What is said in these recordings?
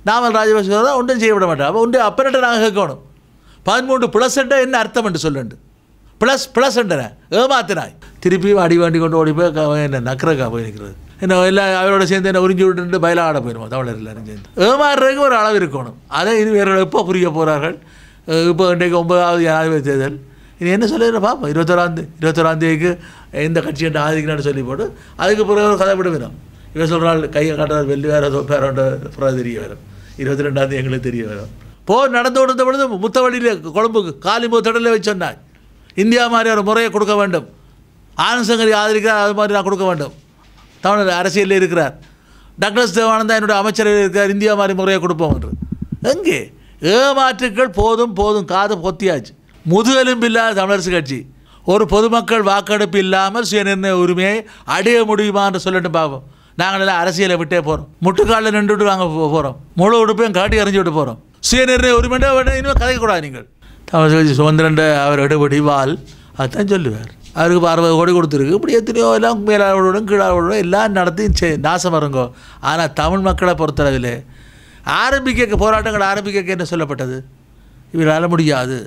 நாமல் ராஜபக்ஷ தான் ஒன்றும் செய்ய விட மாட்டோம் அப்போ ஒன்று அப்பனிட்ட நாங்கள் கேட்கணும் பதிமூன்று ப்ளஸ் என்ன அர்த்தம் என்று சொல்லுண்டு ப்ளஸ் ப்ளஸ் ஏமாத்தினாய் திருப்பி அடி வாண்டி கொண்டு ஓடி போய் க- என்ன நக்கரக்கா போய் நிற்கிறது என்ன எல்லாம் அவரோட சேர்ந்து என்ன உறிஞ்சி விட்டுட்டு பயிலாட போயிடுவோம் தமிழர் எல்லாரும் சேர்ந்து ஏமாறுறதுக்கு ஒரு அளவு இருக்கணும் அதை இது வேறு எப்போ புரிய போகிறார்கள் இப்போ இன்றைக்கு ஒன்பதாவது ஜனாதிபதி தேர்தல் இது என்ன சொல்லிடுற பார்ப்போம் இருபத்தொராந்தே இருபத்தொராந்தேதிக்கு எந்த கட்சி என்று ஆதிக்கணும்னு சொல்லி போட்டு அதுக்கு பிறகு ஒரு கதை விடுவிடும் இவன் சொல்கிறாள் கையை காட்டுறார் வெள்ளி வேற தொப்பாரோட பிறகு தெரிய வரும் இருபத்தி ரெண்டாந்தேதி எங்களுக்கு தெரிய வரும் போ நடந்து கொடுத்த பொழுது முத்தவழியில் கொழும்புக்கு காலிம்பு திடலில் வச்சு சொன்னாய் இந்தியா மாதிரி ஒரு முறையை கொடுக்க வேண்டும் ஆனந்த் சங்கரி ஆதரிக்கிறார் அது மாதிரி நான் கொடுக்க வேண்டும் தமிழர் அரசியலில் இருக்கிறார் டாக்டர் தேவானந்தா என்னுடைய அமைச்சரவையில் இருக்கிறார் இந்தியா மாதிரி முறையை கொடுப்போம் என்று எங்கே ஏமாற்றுக்கள் போதும் போதும் காது பொத்தியாச்சு முதுகெலும்பில்லாத தமிழரசு கட்சி ஒரு பொதுமக்கள் வாக்கெடுப்பு இல்லாமல் சுயநிர்ணய உரிமையை அடைய முடியுமான்னு சொல்லிட்டு பார்ப்போம் நாங்கள் எல்லாம் அரசியலை விட்டே போகிறோம் முட்டுக்காலில் நின்றுட்டு நாங்கள் போகிறோம் முழு உடுப்பையும் காட்டி எறிஞ்சு விட்டு போகிறோம் சுயநிர்ணய உரிமைண்டா இனிமேல் கதைக்கூடாது நீங்கள் தமிழ் கட்சி சுதந்திரண்ட அவர் எடுபடி வால் அதுதான் சொல்லுவார் அவருக்கு இப்போ அறுபது கோடி கொடுத்துருக்கு இப்படி எத்தனையோ எல்லாம் மேலாளர்களுடன் கீழாளர்களுடன் எல்லாம் நடத்தி சே நாசம் வருங்கோ ஆனால் தமிழ் மக்களை பொறுத்தளவில் ஆரம்பிக்க போராட்டங்கள் ஆரம்பிக்க என்ன சொல்லப்பட்டது இவரால் முடியாது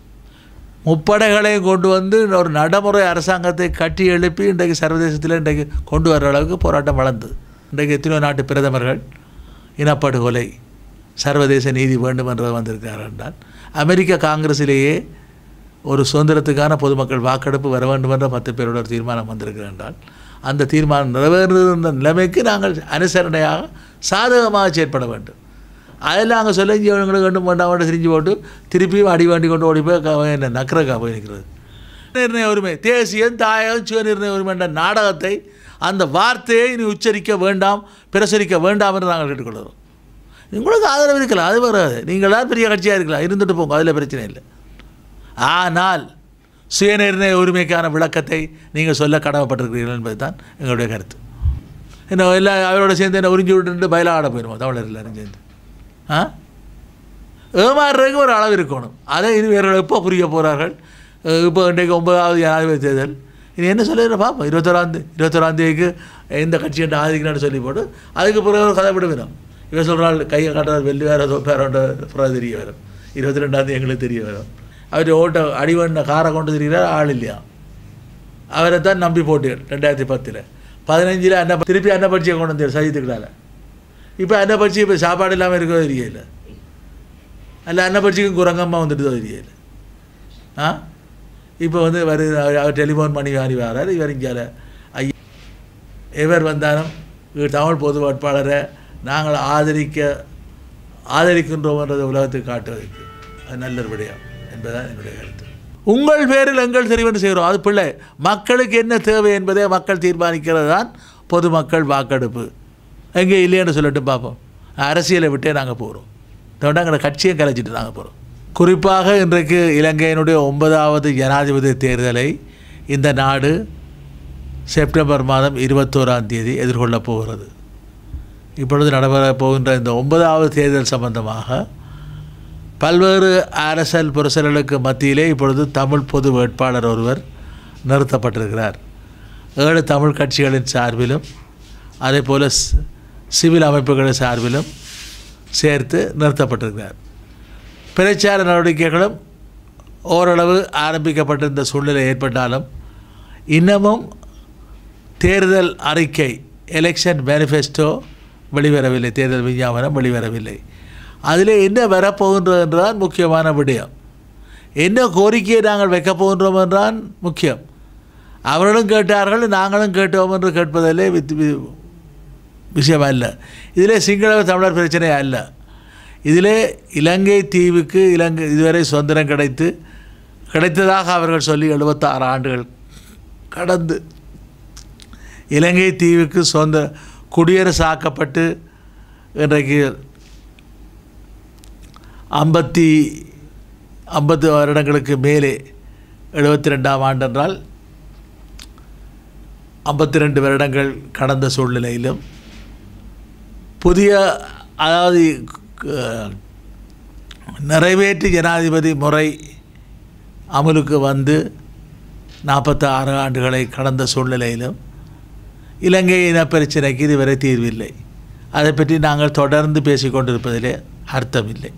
முப்படைகளையும் கொண்டு வந்து ஒரு நடைமுறை அரசாங்கத்தை கட்டி எழுப்பி இன்றைக்கு சர்வதேசத்தில் இன்றைக்கு கொண்டு வர்ற அளவுக்கு போராட்டம் வளர்ந்தது இன்றைக்கு எத்தனையோ நாட்டு பிரதமர்கள் இனப்படுகொலை சர்வதேச நீதி வேண்டும் என்று வந்திருக்கிறார் என்றால் அமெரிக்க காங்கிரஸிலேயே ஒரு சுதந்திரத்துக்கான பொதுமக்கள் வாக்கெடுப்பு வர வேண்டும் என்ற பத்து பேரோட ஒரு தீர்மானம் வந்திருக்கிறது என்றால் அந்த தீர்மானம் நிறைவேறுகின்ற நிலைமைக்கு நாங்கள் அனுசரணையாக சாதகமாக செயற்பட வேண்டும் அதெல்லாம் அங்கே சொல்ல இவங்களுக்கு ரெண்டு வேண்டாம் வேண்டாம் திரிஞ்சு போட்டு திருப்பியும் அடி வாண்டி கொண்டு ஓடி போய் க- என்ன நக்கரக்கா போய் நிற்கிறது நிர்ணய உரிமை தேசியம் தாயகம் சுய நிர்ணய உரிமை என்ற நாடகத்தை அந்த வார்த்தையை நீ உச்சரிக்க வேண்டாம் பிரசரிக்க வேண்டாம் என்று நாங்கள் கேட்டுக்கொள்கிறோம் உங்களுக்கு ஆதரவு இருக்கலாம் அது வராது நீங்களாம் பெரிய கட்சியாக இருக்கலாம் இருந்துட்டு போங்க அதில் பிரச்சனை இல்லை ஆனால் சுயநிர்ணய உரிமைக்கான விளக்கத்தை நீங்கள் சொல்ல கடமைப்பட்டிருக்கிறீர்கள் என்பது தான் எங்களுடைய கருத்து என்ன எல்லாம் அவரோட சேர்ந்து என்ன உறிஞ்சி விட்டுட்டு பயிலாட போயிடுவோம் தமிழர் எல்லாரும் சேர்ந்து ஆ ஏமாறுறதுக்கு ஒரு அளவு இருக்கணும் அதை இது வேறு எப்போ புரிய போகிறார்கள் இப்போ இன்றைக்கு ஒன்பதாவது ஜனாதிபதி தேர்தல் இது என்ன சொல்லிடுற பார்ப்போம் இருபத்தொராந்தே இருபத்தொராந்தேதிக்கு எந்த கட்சி என்று ஆதிக்கணும்னு சொல்லி போட்டு அதுக்கு பிறகு ஒரு கதை விடுவிடும் இவன் சொல்கிறாள் கையை காட்டுறார் வெள்ளி வேற தொப்பாரோட பிறகு தெரிய வரும் இருபத்தி ரெண்டாந்தேதி எங்களுக்கு தெரிய வரும் அவர் ஓட்ட அடிவண்ண காரை கொண்டு திரிகிறார் ஆள் இல்லையா அவரை தான் நம்பி போட்டீர்கள் ரெண்டாயிரத்தி பத்தில் பதினஞ்சில் அன்ன திருப்பி அன்னப்பட்சியை கொண்டு வந்தார் சஜித்துக்களால் இப்போ அன்னப்பட்சி இப்போ சாப்பாடு இல்லாமல் இருக்கோ தெரியல அல்ல அன்னப்பட்சிக்கும் குரங்கம்மா வந்துட்டு தெரியல ஆ இப்போ வந்து வருது அவர் அவர் டெலிஃபோன் பண்ணி வாரி வரார் இவர் இங்கே ஐயா எவர் வந்தாலும் இவர் தமிழ் பொது வேட்பாளரை நாங்கள் ஆதரிக்க ஆதரிக்கின்றோம்ன்றதை உலகத்துக்கு காட்டுவதற்கு அது நல்ல ஒரு விடயம் என்பதுதான் என்னுடைய கருத்து உங்கள் பேரில் எங்கள் தெரிவுன்னு செய்கிறோம் அது பிள்ளை மக்களுக்கு என்ன தேவை என்பதை மக்கள் தீர்மானிக்கிறது தான் பொதுமக்கள் வாக்கெடுப்பு எங்கே இல்லைன்னு சொல்லிட்டு பார்ப்போம் அரசியலை விட்டே நாங்கள் போகிறோம் தொண்டாங்கிற கட்சியை கலைச்சிட்டு நாங்கள் போகிறோம் குறிப்பாக இன்றைக்கு இலங்கையினுடைய ஒன்பதாவது ஜனாதிபதி தேர்தலை இந்த நாடு செப்டம்பர் மாதம் இருபத்தோராம் தேதி எதிர்கொள்ளப் போகிறது இப்பொழுது நடைபெறப் போகின்ற இந்த ஒன்பதாவது தேர்தல் சம்பந்தமாக பல்வேறு அரசியல் புரசல்களுக்கு மத்தியிலே இப்பொழுது தமிழ் பொது வேட்பாளர் ஒருவர் நிறுத்தப்பட்டிருக்கிறார் ஏழு தமிழ் கட்சிகளின் சார்பிலும் அதே போல் சி- சிவில் அமைப்புகளின் சார்பிலும் சேர்த்து நிறுத்தப்பட்டிருக்கிறார் பிரச்சார நடவடிக்கைகளும் ஓரளவு ஆரம்பிக்கப்பட்டிருந்த சூழ்நிலை ஏற்பட்டாலும் இன்னமும் தேர்தல் அறிக்கை எலெக்ஷன் மேனிஃபெஸ்டோ வெளிவரவில்லை தேர்தல் விஞ்ஞாபனம் வெளிவரவில்லை அதில் என்ன வரப்போகின்றது என்றுதான் முக்கியமான விடயம் என்ன கோரிக்கையை நாங்கள் வைக்கப் போகின்றோம் என்றான் முக்கியம் அவர்களும் கேட்டார்கள் நாங்களும் கேட்டோம் என்று கேட்பதிலே வித் வி- விஷயம் அல்ல இதிலே சிங்கள தமிழர் பிரச்சனை அல்ல இதிலே இலங்கை தீவுக்கு இலங்கை இதுவரை சுதந்திரம் கிடைத்து கிடைத்ததாக அவர்கள் சொல்லி எழுபத்தாறு ஆண்டுகள் கடந்து இலங்கை தீவுக்கு சுதந்திர குடியரசாக்கப்பட்டு இன்றைக்கு ஐம்பத்தி ஐம்பது வருடங்களுக்கு மேலே எழுபத்தி ரெண்டாம் ஆண்டு என்றால் ஐம்பத்தி ரெண்டு வருடங்கள் கடந்த சூழ்நிலையிலும் புதிய அதாவது க- நிறைவேற்று ஜனாதிபதி முறை அமலுக்கு வந்து நாற்பத்தி ஆறு ஆண்டுகளை கடந்த சூழ்நிலையிலும் இலங்கை இன பிரச்சனைக்கு இதுவரை தீர்வில்லை அதை பற்றி நாங்கள் தொடர்ந்து பேசிக்கொண்டிருப்பதிலே அர்த்தமில்லை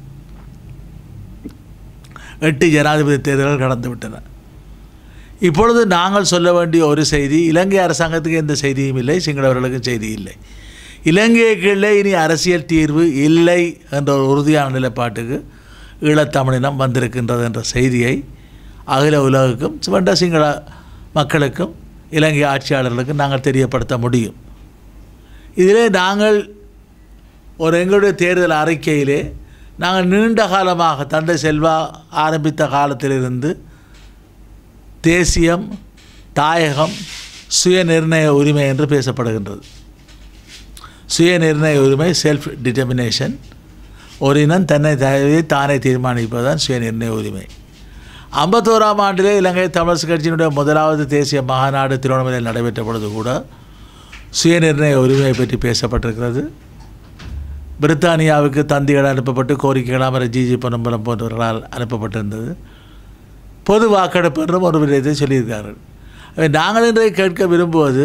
எட்டு ஜனாதிபதி தேர்தல்கள் கடந்து விட்டன இப்பொழுது நாங்கள் சொல்ல வேண்டிய ஒரு செய்தி இலங்கை அரசாங்கத்துக்கு எந்த செய்தியும் இல்லை சிங்களவர்களுக்கும் செய்தி இல்லை இலங்கைக்குள்ளே இனி அரசியல் தீர்வு இல்லை என்ற ஒரு உறுதியான நிலைப்பாட்டுக்கு ஈழத்தமிழினம் வந்திருக்கின்றது என்ற செய்தியை அகில உலகுக்கும் வேண்ட சிங்கள மக்களுக்கும் இலங்கை ஆட்சியாளர்களுக்கும் நாங்கள் தெரியப்படுத்த முடியும் இதிலே நாங்கள் ஒரு எங்களுடைய தேர்தல் அறிக்கையிலே நாங்கள் நீண்ட காலமாக தந்தை செல்வா ஆரம்பித்த காலத்திலிருந்து தேசியம் தாயகம் சுய நிர்ணய உரிமை என்று பேசப்படுகின்றது சுய நிர்ணய உரிமை செல்ஃப் டிட்டர்மினேஷன் ஒரு இனம் தன்னை தயவை தானே தீர்மானிப்பதுதான் சுய நிர்ணய உரிமை ஐம்பத்தோராம் ஆண்டிலே இலங்கை தமிழரசு கட்சியினுடைய முதலாவது தேசிய மாநாடு திருவண்ணாமலையில் நடைபெற்ற பொழுது கூட சுய நிர்ணய உரிமையை பற்றி பேசப்பட்டிருக்கிறது பிரித்தானியாவுக்கு தந்திகள் அனுப்பப்பட்டு கோரிக்கைகளாக மர ஜிஜி பொன்னம்பலம் போன்றவர்களால் அனுப்பப்பட்டிருந்தது பொது வாக்கெடுப்பு என்றும் ஒரு விடயத்தை சொல்லியிருக்கார்கள் அவை நாங்கள் இன்றைக்கு கேட்க விரும்புவது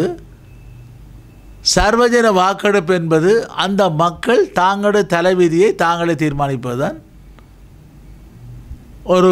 சர்வஜன வாக்கெடுப்பு என்பது அந்த மக்கள் தாங்களுடைய தலைவிதியை தாங்களே தீர்மானிப்பது தான் ஒரு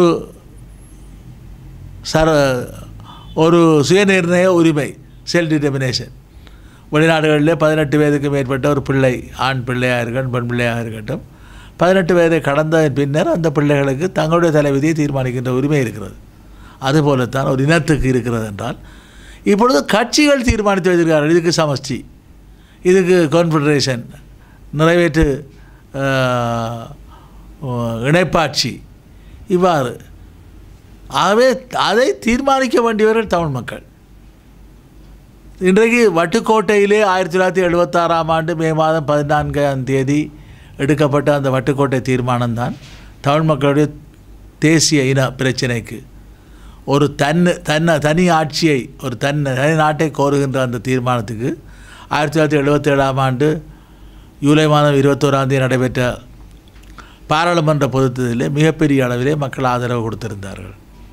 சர ஒரு சுயநிர்ணய உரிமை செல்ஃப் டிட்டர்மினேஷன் வெளிநாடுகளிலே பதினெட்டு வயதுக்கு மேற்பட்ட ஒரு பிள்ளை ஆண் பிள்ளையாக இருக்கட்டும் பெண் பிள்ளையாக இருக்கட்டும் பதினெட்டு வயதை கடந்த பின்னர் அந்த பிள்ளைகளுக்கு தங்களுடைய தலைவிதியை தீர்மானிக்கின்ற உரிமை இருக்கிறது அதுபோலத்தான் ஒரு இனத்துக்கு இருக்கிறது என்றால் இப்பொழுது கட்சிகள் தீர்மானித்து வைத்திருக்கிறார்கள் இதுக்கு சமஷ்டி இதுக்கு கான்ஃபெடரேஷன் நிறைவேற்று ஆஹ், இணைப்பாட்சி இவ்வாறு ஆகவே அதை தீர்மானிக்க வேண்டியவர்கள் தமிழ் மக்கள் இன்றைக்கு வட்டுக்கோட்டையிலே ஆயிரத்தி தொள்ளாயிரத்தி எழுபத்தாறாம் ஆண்டு மே மாதம் பதினான்காம் தேதி எடுக்கப்பட்ட அந்த வட்டுக்கோட்டை தீர்மானம்தான் தமிழ் மக்களுடைய தேசிய இன பிரச்சினைக்கு ஒரு தன்னு தன்னை தனி ஆட்சியை ஒரு தன்னை தனி நாட்டை கோருகின்ற அந்த தீர்மானத்துக்கு ஆயிரத்தி தொள்ளாயிரத்தி எழுபத்தேழாம் ஆண்டு ஜூலை மாதம் இருபத்தோராம் தேதி நடைபெற்ற பாராளுமன்ற பொதுத்ததிலே மிகப்பெரிய அளவிலே மக்கள் ஆதரவு கொடுத்திருந்தார்கள்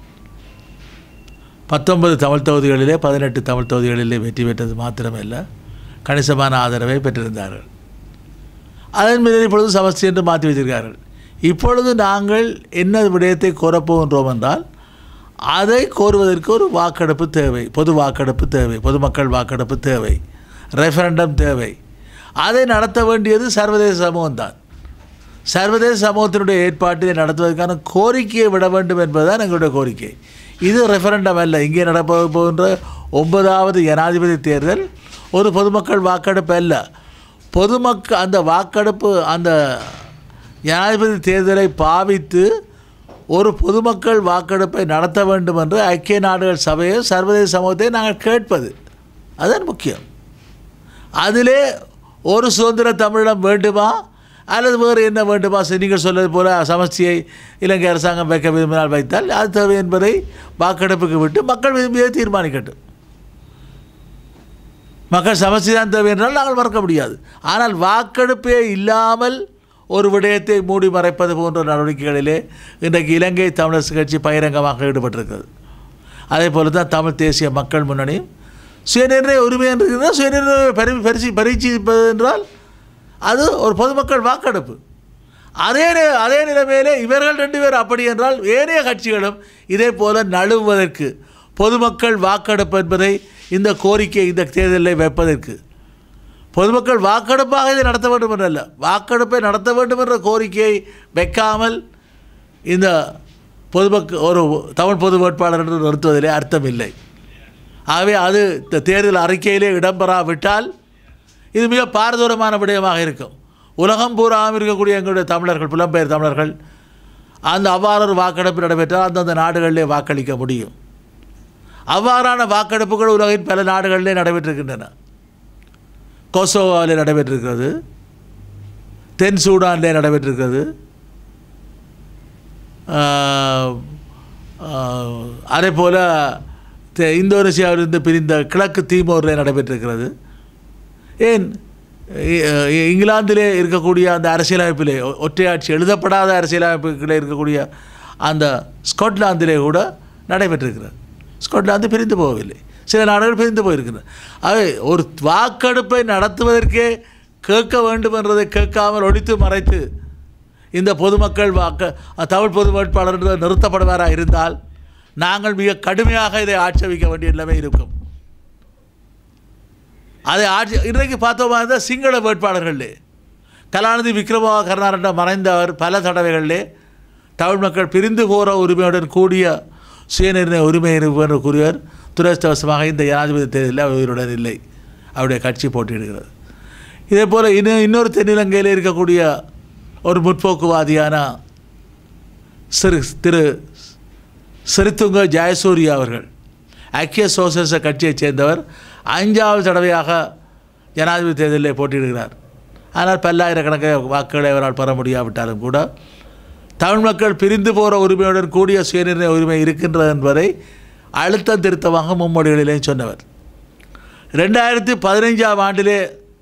பத்தொன்பது தமிழ் தொகுதிகளிலே பதினெட்டு தமிழ் தொகுதிகளிலே வெற்றி பெற்றது மாத்திரமல்ல கணிசமான ஆதரவை பெற்றிருந்தார்கள் அதன் மீது இப்பொழுது சமஸ்தி என்று மாற்றி வைத்திருக்கிறார்கள் இப்பொழுது நாங்கள் என்ன விடயத்தை கோரப்போகின்றோம் என்றால் அதை கோருவதற்கு ஒரு வாக்கெடுப்பு தேவை பொது வாக்கெடுப்பு தேவை பொதுமக்கள் வாக்கெடுப்பு தேவை ரெஃபரண்டம் தேவை அதை நடத்த வேண்டியது சர்வதேச சமூகம்தான் சர்வதேச சமூகத்தினுடைய ஏற்பாட்டினை நடத்துவதற்கான கோரிக்கையை விட வேண்டும் என்பதுதான் எங்களுடைய கோரிக்கை இது ரெஃபரண்டம் அல்ல இங்கே நடப்ப போகின்ற ஒன்பதாவது ஜனாதிபதி தேர்தல் ஒரு பொதுமக்கள் வாக்கெடுப்பு அல்ல பொதுமக்கள் அந்த வாக்கெடுப்பு அந்த ஜனாதிபதி தேர்தலை பாவித்து ஒரு பொதுமக்கள் வாக்கெடுப்பை நடத்த வேண்டும் என்று ஐக்கிய நாடுகள் சபையை சர்வதேச சமூகத்தை நாங்கள் கேட்பது அதுதான் முக்கியம் அதிலே ஒரு சுதந்திர தமிழிடம் வேண்டுமா அல்லது வேறு என்ன வேண்டுமா சரி, நீங்கள் சொல்வது போல சமஸ்தியை இலங்கை அரசாங்கம் வைக்க விரும்பினால் வைத்தால் அது தேவை என்பதை வாக்கெடுப்புக்கு விட்டு மக்கள் விரும்பியதை தீர்மானிக்கட்டும் மக்கள் சமஸ்தி தான் தேவை என்றால் நாங்கள் மறக்க முடியாது ஆனால் வாக்கெடுப்பே இல்லாமல் ஒரு விடயத்தை மூடி மறைப்பது போன்ற நடவடிக்கைகளிலே இன்றைக்கு இலங்கை தமிழரசு கட்சி பகிரங்கமாக ஈடுபட்டிருக்கிறது அதே போல தான் தமிழ் தேசிய மக்கள் முன்னணியும் சுயநிர்ணய உரிமை என்று இருக்கிறது சுயநிர்ணய பரி பரிசு பரீட்சிப்பது என்றால் அது ஒரு பொதுமக்கள் வாக்கெடுப்பு அதே நே- அதே நிலைமையிலே இவர்கள் ரெண்டு பேர் அப்படி என்றால் ஏனைய கட்சிகளும் இதே போல நழுவுவதற்கு பொதுமக்கள் வாக்கெடுப்பு என்பதை இந்த கோரிக்கை இந்த தேர்தலில் வைப்பதற்கு பொதுமக்கள் வாக்கெடுப்பாக இதை நடத்த வேண்டும் என்றல்ல வாக்கெடுப்பை நடத்த வேண்டும் என்ற கோரிக்கையை வைக்காமல் இந்த பொதுமக்கள் ஒரு தமிழ் பொது வேட்பாளர் என்று நிறுத்துவதிலே அர்த்தமில்லை ஆகவே அது இந்த தேர்தல் அறிக்கையிலே இடம்பெறாவிட்டால் இது மிக பாரதூரமான விடயமாக இருக்கும் உலகம் பூராவும் இருக்கக்கூடிய எங்களுடைய தமிழர்கள் புலம்பெயர் தமிழர்கள் அந்த அவ்வாறு ஒரு வாக்கெடுப்பு நடைபெற்றால் அந்தந்த நாடுகளிலே வாக்களிக்க முடியும் அவ்வாறான வாக்கெடுப்புகள் உலகின் பல நாடுகளிலே நடைபெற்றிருக்கின்றன கொசோவாவிலே நடைபெற்றிருக்கிறது தென் சூடானிலே நடைபெற்றிருக்கிறது ஆஹ், ஆஹ், அதே போல் தெ- இந்தோனேசியாவிலிருந்து பிரிந்த கிழக்கு தீமோரில் நடைபெற்றிருக்கிறது ஏன் இ- இ- இங்கிலாந்திலே இருக்கக்கூடிய அந்த அரசியலமைப்பிலே ஒ- ஒற்றையாட்சி எழுதப்படாத அரசியலமைப்புகளே இருக்கக்கூடிய அந்த ஸ்காட்லாந்திலே கூட நடைபெற்றிருக்கிறது ஸ்காட்லாந்து பிரிந்து போகவில்லை சில நாடுகள் பிரிந்து போயிருக்கின்றன அவை ஒரு வாக்கெடுப்பை நடத்துவதற்கே கேட்க வேண்டும் என்றதை கேட்காமல் ஒழித்து மறைத்து இந்த பொதுமக்கள் வாக்க தமிழ் பொது வேட்பாளர் என்று நிறுத்தப்படுவாராக இருந்தால் நாங்கள் மிக கடுமையாக இதை ஆட்சேபிக்க வேண்டிய நிலைமை இருக்கும் அதை ஆட்சி இன்றைக்கு பார்த்தோமா இருந்தால் சிங்கள வேட்பாளர்களே கலாநிதி விக்ரம கருணாரண்ட மறைந்தவர் பல தடவைகளிலே தமிழ் மக்கள் பிரிந்து போகிற உரிமையுடன் கூடிய சுயநிர்ணய உரிமை என்று கூறியவர் துரதிருஷ்டவசமாக இந்த ஜனாதிபதி தேர்தலில் அவர் உயிருடன் இல்லை அவருடைய கட்சி போட்டியிடுகிறது இதே போல் இன்னும் இன்னொரு தென்னிலங்கையில் இருக்கக்கூடிய ஒரு முற்போக்குவாதியான சிறு திரு சிறுத்துங்க ஜெயசூர்யா அவர்கள் ஐக்கிய சோசியலிச கட்சியைச் சேர்ந்தவர் அஞ்சாவது தடவையாக ஜனாதிபதி தேர்தலில் போட்டியிடுகிறார் ஆனால் பல்லாயிரக்கணக்கான வாக்குகளை அவரால் பெற முடியாவிட்டாலும் கூட தமிழ் மக்கள் பிரிந்து போகிற உரிமையுடன் கூடிய சுயநிர்ணய உரிமை இருக்கின்றது என்பதை அழுத்தம் திருத்தமாக மும்மொழிகளிலேயும் சொன்னவர் ரெண்டாயிரத்தி பதினைஞ்சாம் ஆண்டிலே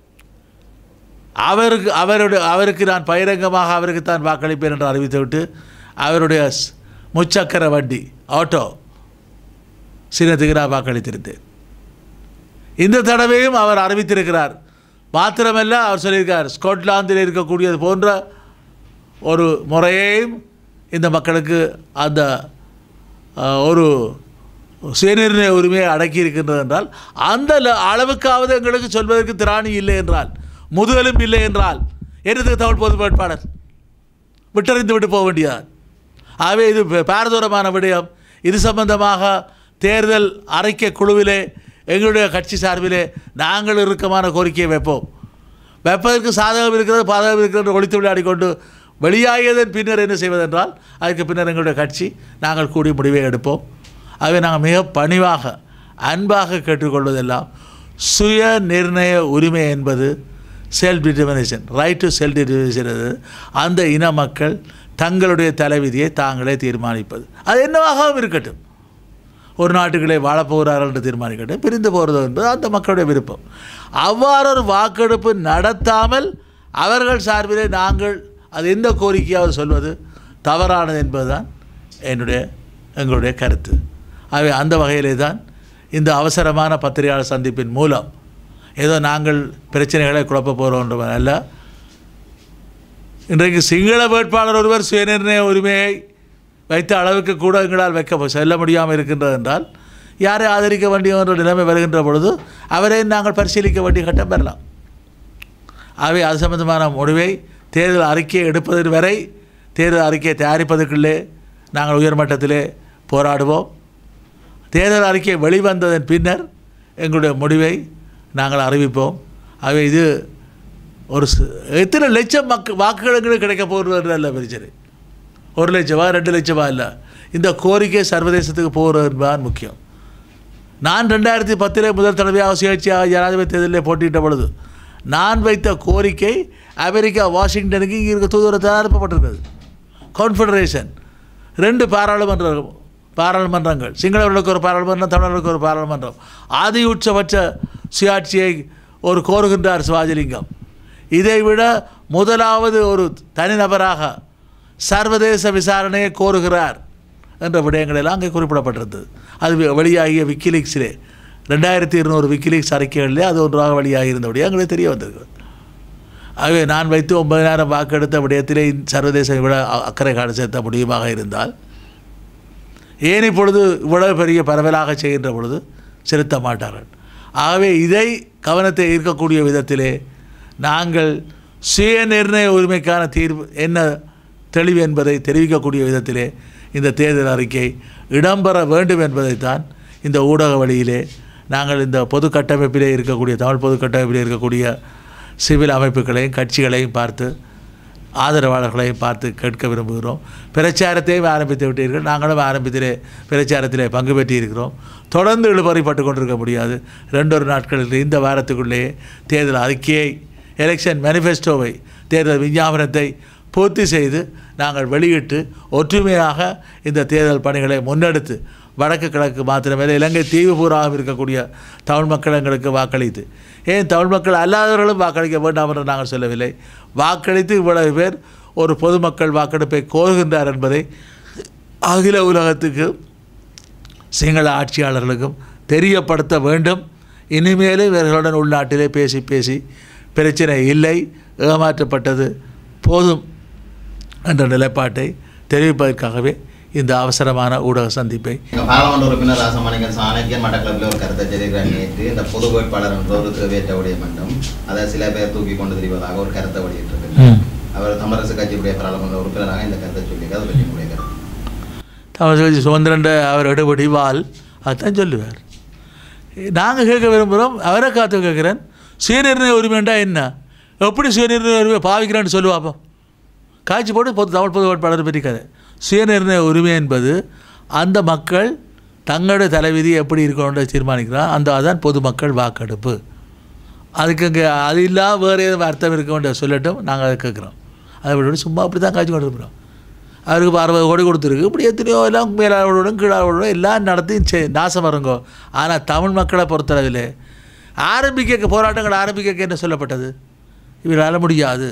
அவருக்கு அவருடைய அவருக்கு நான் பகிரங்கமாக அவருக்கு தான் வாக்களிப்பேன் என்று அறிவித்துவிட்டு அவருடைய ஸ்- முச்சக்கர வண்டி ஆட்டோ சின்னத்துக்கு நான் வாக்களித்திருந்தேன் இந்த தடவையும் அவர் அறிவித்திருக்கிறார் மாத்திரமல்ல அவர் சொல்லியிருக்கார் ஸ்காட்லாந்தில் இருக்கக்கூடியது போன்ற ஒரு முறையையும் இந்த மக்களுக்கு அந்த அஹ், ஒரு சுயநிர்ணய உரிமையை அடக்கி இருக்கின்றது என்றால் அந்த ல- அளவுக்காவது எங்களுக்கு சொல்வதற்கு திராணி இல்லை என்றால் முதுகலும் இல்லை என்றால் என்னதுக்கு தமிழ் பொது வேட்பாளர் விட்டறிந்து விட்டு போக வேண்டியதான் ஆகவே இது பே- பாரதூரமான விடயம் இது சம்பந்தமாக தேர்தல் அறிக்கை குழுவிலே எங்களுடைய கட்சி சார்பிலே நாங்கள் இறுக்கமான கோரிக்கையை வைப்போம் வைப்பதற்கு சாதகம் இருக்கிறது பாதகம் இருக்கிறது ஒழித்து விளையாடி கொண்டு வெளியாகியதன் பின்னர் என்ன செய்வதென்றால் அதுக்கு பின்னர் எங்களுடைய கட்சி நாங்கள் கூடி முடிவை எடுப்போம் ஆகவே நாங்கள் மிக பணிவாக அன்பாக கேட்டுக்கொள்வதெல்லாம் சுய நிர்ணய உரிமை என்பது self determination right to self determination அந்த இன மக்கள் தங்களுடைய தலைவிதியை தாங்களே தீர்மானிப்பது அது என்னவாகவும் இருக்கட்டும் ஒரு நாட்டுகளே வாழப்போகிறார்கள் என்று தீர்மானிக்கட்டும் பிரிந்து போகிறது என்பது அந்த மக்களுடைய விருப்பம் அவ்வாறு ஒரு வாக்கெடுப்பு நடத்தாமல் அவர்கள் சார்பிலே நாங்கள் அது எந்த கோரிக்கையாவது சொல்வது தவறானது என்பதுதான் என்னுடைய எங்களுடைய கருத்து ஆகவே அந்த வகையிலே தான் இந்த அவசரமான பத்திரிகையாளர் சந்திப்பின் மூலம் ஏதோ நாங்கள் பிரச்சனைகளை குழப்ப போகிறோம் அல்ல இன்றைக்கு சிங்கள வேட்பாளர் ஒருவர் சுயநிர்ணய உரிமையை வைத்த அளவுக்கு கூட எங்களால் வைக்க செல்ல முடியாமல் இருக்கின்றது என்றால் யாரை ஆதரிக்க வேண்டிய என்ற நிலைமை வருகின்ற பொழுது அவரை நாங்கள் பரிசீலிக்க வேண்டிய கட்டம் பெறலாம் ஆகவே அது சம்பந்தமான முடிவை தேர்தல் அறிக்கையை எடுப்பதற்கு வரை தேர்தல் அறிக்கையை தயாரிப்பதற்குள்ளே நாங்கள் உயர்மட்டத்திலே போராடுவோம் தேர்தல் அறிக்கை வெளிவந்ததன் பின்னர் எங்களுடைய முடிவை நாங்கள் அறிவிப்போம் ஆகவே இது ஒரு ச- எத்தனை லட்சம் மக்கு வாக்குகள் எங்களுக்கு கிடைக்க போகிறது அல்ல பிரச்சனை ஒரு லட்சமா ரெண்டு லட்சமா இல்லை இந்த கோரிக்கை சர்வதேசத்துக்கு போகிறது என்பதுதான் முக்கியம் நான் ரெண்டாயிரத்தி பத்திலே முதல் தடவையாக சுயேட்சையாக ஜனாதிபதி தேர்தலில் போட்டியிட்ட பொழுது நான் வைத்த கோரிக்கை அமெரிக்கா வாஷிங்டனுக்கு இங்கே இருக்க தூதரத்தால் அனுப்பப்பட்டிருக்கிறது கான்ஃபெடரேஷன் ரெண்டு பாராளுமன்ற பாராளுமன்றங்கள் சிங்களவர்களுக்கு ஒரு பாராளுமன்றம் தமிழர்களுக்கு ஒரு பாராளுமன்றம் ஆதி உச்சபட்ச சுயாட்சியை ஒரு கோருகின்றார் சிவாஜிலிங்கம் இதைவிட முதலாவது ஒரு தனிநபராக சர்வதேச விசாரணையை கோருகிறார் என்ற விடயங்கள் எல்லாம் அங்கே குறிப்பிடப்பட்டிருந்தது அது வெ- வெளியாகிய விக்கிலீக்ஸிலே ரெண்டாயிரத்தி இருநூறு விக்கிலீக்ஸ் அறிக்கைகளிலே அது ஒன்றாக வெளியாகி இருந்தபடியே எங்களுக்கு தெரிய வந்திருக்கு ஆகவே நான் வைத்து ஒன்பதாயிரம் வாக்கெடுத்த விடயத்திலே இந்த சர்வதேச விட அ- அக்கறை காண செலுத்த முடியுமாக இருந்தால் ஏன் இப்பொழுது இவ்வளவு பெரிய பரவலாக செய்கின்ற பொழுது செலுத்த மாட்டார்கள் ஆகவே இதை கவனத்தை ஈர்க்கக்கூடிய விதத்திலே நாங்கள் சுய நிர்ணய உரிமைக்கான தீர்வு என்ன தெளிவு என்பதை தெரிவிக்கக்கூடிய விதத்திலே இந்த தேர்தல் அறிக்கை இடம்பெற வேண்டும் என்பதைத்தான் இந்த ஊடக வழியிலே நாங்கள் இந்த பொது கட்டமைப்பிலே இருக்கக்கூடிய தமிழ் பொது கட்டமைப்பிலே இருக்கக்கூடிய சிவில் அமைப்புகளையும் கட்சிகளையும் பார்த்து ஆதரவாளர்களையும் பார்த்து கேட்க விரும்புகிறோம் பிரச்சாரத்தையும் ஆரம்பித்து விட்டீர்கள் நாங்களும் ஆரம்பத்திலே பிரச்சாரத்திலே பங்கு பெற்றிருக்கிறோம் தொடர்ந்து இழுபறிப்பட்டு கொண்டிருக்க முடியாது ரெண்டொரு நாட்களில் இந்த வாரத்துக்குள்ளேயே தேர்தல் அறிக்கையை எலெக்ஷன் மேனிஃபெஸ்டோவை தேர்தல் விஞ்ஞாபனத்தை பூர்த்தி செய்து நாங்கள் வெளியிட்டு ஒற்றுமையாக இந்த தேர்தல் பணிகளை முன்னெடுத்து வடக்கு கிழக்கு மாத்திரமல்ல இலங்கை தீவு பூராக இருக்கக்கூடிய தமிழ் மக்கள் எங்களுக்கு வாக்களித்து ஏன் தமிழ் மக்கள் அல்லாதவர்களும் வாக்களிக்க வேண்டாம் என்று நாங்கள் சொல்லவில்லை வாக்களித்து இவ்வளவு பேர் ஒரு பொதுமக்கள் வாக்கெடுப்பை கோருகின்றார் என்பதை அகில உலகத்துக்கு சிங்கள ஆட்சியாளர்களுக்கும் தெரியப்படுத்த வேண்டும் இனிமேலும் இவர்களுடன் உள்நாட்டிலே பேசி பேசி பிரச்சனை இல்லை ஏமாற்றப்பட்டது போதும் என்ற நிலைப்பாட்டை தெரிவிப்பதற்காகவே இந்த அவசரமான ஊடக சந்திப்பை எங்கள் பாராளுமன்ற உறுப்பினர் ராசமாணிக்கன் சாணக்கியன் மட்டக்களப்பில் ஒரு கருத்தை தெரிவிக்கிறார் நேற்று இந்த பொது வேட்பாளர் என்ற ஒரு தேவையற்ற விடயம் என்றும் அதை சில பேர் தூக்கி கொண்டு திரிவதாக ஒரு கருத்தை வெளியிட்டிருக்கிறார் அவர் தமிழரசு கட்சியுடைய பாராளுமன்ற உறுப்பினராக இந்த கருத்தை சொல்லி அதை பற்றி உங்களுடைய கருத்து தமிழ் கட்சி சுதந்திரண்ட அவர் எடுபடி வால் அதுதான் சொல்லுவார் நாங்கள் கேட்க விரும்புகிறோம் அவரை காத்து கேட்குறேன் சுயநிர்ணய உரிமைண்டா என்ன எப்படி சுயநிர்ணய உரிமை பாவிக்கிறான்னு சொல்லுவாப்போம் காய்ச்சி போட்டு பொது தமிழ் பொது வேட்பாளர் பற்றி கதை சுயநிர்ணய உரிமை என்பது அந்த மக்கள் தங்களுடைய தலைவிதி எப்படி இருக்கணும்னு தீர்மானிக்கிறான் அந்த அதான் பொதுமக்கள் வாக்கெடுப்பு அதுக்கு இங்கே அது இல்லாம வேறு எதுவும் அர்த்தம் இருக்க வேண்டிய சொல்லட்டும் நாங்கள் அதை கேட்குறோம் அதை விட்டு சும்மா அப்படி தான் காய்ச்சி கொண்டு இருக்கிறோம் அவருக்கு இப்போ அறுபது கோடி கொடுத்துருக்கு இப்படி எத்தனையோ எல்லாம் மேலாளர்களுடன் கீழாளர்களுடன் எல்லாம் நடத்தி செ நாசம் வருங்கோ ஆனால் தமிழ் மக்களை பொறுத்தளவில் ஆரம்பிக்க போராட்டங்கள் ஆரம்பிக்க என்ன சொல்லப்பட்டது இவரால் முடியாது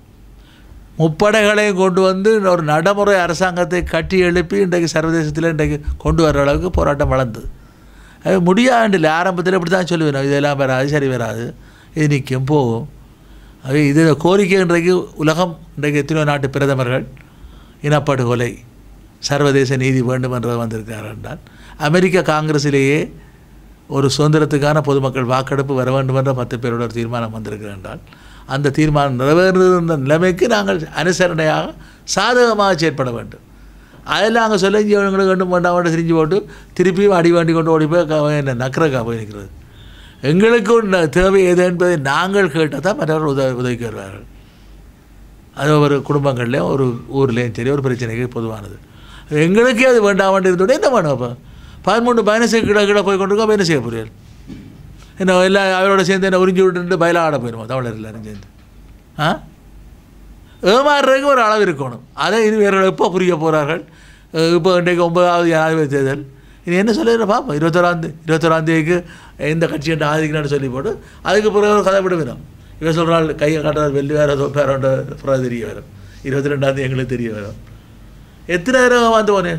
முப்படைகளையும் கொண்டு வந்து ஒரு நடைமுறை அரசாங்கத்தை கட்டி எழுப்பி இன்றைக்கு சர்வதேசத்தில் இன்றைக்கு கொண்டு வர்ற அளவுக்கு போராட்டம் வளர்ந்தது அது முடியாண்டில்லை ஆரம்பத்தில் இப்படி தான் சொல்லுவேன் இதெல்லாம் வராது சரி வராது இது நிற்கும் போகும் அது இது கோரிக்கை இன்றைக்கு உலகம் இன்றைக்கு எத்தனையோ நாட்டு பிரதமர்கள் இனப்படுகொலை சர்வதேச நீதி வேண்டும் என்று வந்திருக்கிறார் என்றால் அமெரிக்க காங்கிரஸிலேயே ஒரு சுதந்திரத்துக்கான பொதுமக்கள் வாக்கெடுப்பு வர வேண்டும் என்ற பத்து பேரோட ஒரு தீர்மானம் வந்திருக்கிறது என்றால் அந்த தீர்மானம் நிறைவேறுகின்ற நிலைமைக்கு நாங்கள் அனுசரணையாக சாதகமாக செயற்பட வேண்டும் அதெல்லாம் அங்கே சொல்ல இங்கே இவங்களுக்கு வேண்டும் வேண்டாம் வேண்டாம் திரிஞ்சு போட்டு திருப்பியும் அடி வாண்டி கொண்டு ஓடி போய் க- என்ன நக்கரக்கா போய் நிற்கிறது எங்களுக்கு ந- தேவை எது என்பதை நாங்கள் கேட்டால் தான் மற்றவர்கள் உதவி உதவிக்கு வருவார்கள் அது ஒரு குடும்பங்கள்லேயும் ஒரு ஊர்லேயும் சரி ஒரு பிரச்சனைக்கு பொதுவானது எங்களுக்கே அது வேண்டாம் வேண்டி இருந்தோட என்ன பண்ணும் அப்போ பதிமூணு பயணம் செய்ய கீழே கீழே போய் கொண்டு அப்போ என்ன செய்ய போறீர்கள் என்ன எல்லாம் அவரோட சேர்ந்து என்ன உறிஞ்சி விட்டுட்டு பயில ஆட போயிடுவோம் தமிழர் எல்லாரும் சேர்ந்து ஆ ஏமாறுறதுக்கு ஒரு அளவு இருக்கணும் அதை இது வேறு எப்போ புரிய போகிறார்கள் இப்போ இன்றைக்கு ஒன்பதாவது ஜனாதிபதி தேர்தல் இது என்ன சொல்லுற பார்ப்போம் இருபத்தொராந்தே இருபத்தொராந்தேதிக்கு எந்த கட்சி என்று ஆதிக்கணும்னு சொல்லி போட்டு அதுக்கு பிறகு ஒரு கதை விட வேணும் இவன் சொல்கிறாள் கையை காட்டுறாரு வெள்ளி வேறு பேரோட பிறகு தெரிய வரும் இருபத்தி ரெண்டாந்தேதி எங்களுக்கு தெரிய வரும் எத்தனை நேரம் வந்து போனேன்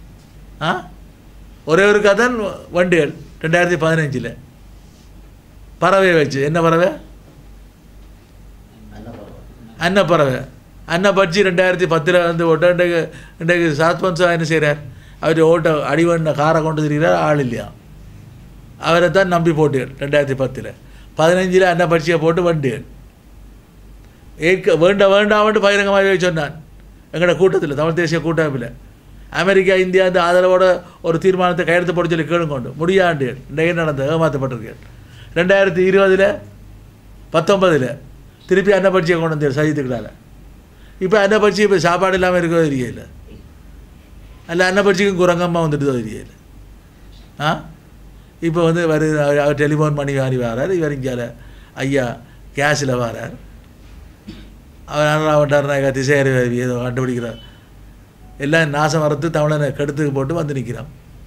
ஆ ஒரே ஒரு கதன் வண்டிகள் ரெண்டாயிரத்தி பதினஞ்சில் பறவை வச்சு என்ன பறவை அன்னப்பறவை அன்னப்பட்சி ரெண்டாயிரத்தி பத்தில் வந்து ஓட்ட இன்றைக்கு இன்றைக்கு சாத்பன்சா என்ன செய்கிறார் அவர் ஓட்ட அடிவண்ண காரை கொண்டு திரிகிறார் ஆள் இல்லையா அவரை தான் நம்பி போட்டுகள் ரெண்டாயிரத்தி பத்தில் பதினஞ்சில் அன்னப்பட்சியை போட்டு வண்டிகள் ஏற்க வேண்ட வேண்டாம்னு பகிரங்கமாக சொன்னான் எங்களோட கூட்டத்தில் தமிழ் தேசிய கூட்டமைப்பில் அமெரிக்கா இந்தியா இந்த ஆதரவோட ஒரு தீர்மானத்தை கையெழுத்து போட சொல்லி கேளுங்கொண்டு முடியாண்டு இன்றைக்கு நடந்த ஏமாற்றப்பட்டிருக்கேன் ரெண்டாயிரத்தி இருபதில் பத்தொன்பதில் திருப்பி அன்னப்பட்சியை கொண்டு வந்தார் சஜித்துக்களால் இப்போ அன்னப்பட்சி இப்போ சாப்பாடு இல்லாமல் இருக்கோ தெரியல அல்ல அன்னப்பட்சிக்கும் குரங்கம்மா வந்துட்டு தெரியல ஆ இப்போ வந்து வருது அவர் அவர் டெலிஃபோன் பண்ணி வாரி வரார் இவர் இங்கே ஐயா கேஸில் வரார் அவர் நல்லா வட்டார்னா திசையறி ஏதோ கண்டுபிடிக்கிறார் எல்லாம் நாசம் வரத்து தமிழனை கெடுத்துக்கு போட்டு வந்து நிற்கிறோம்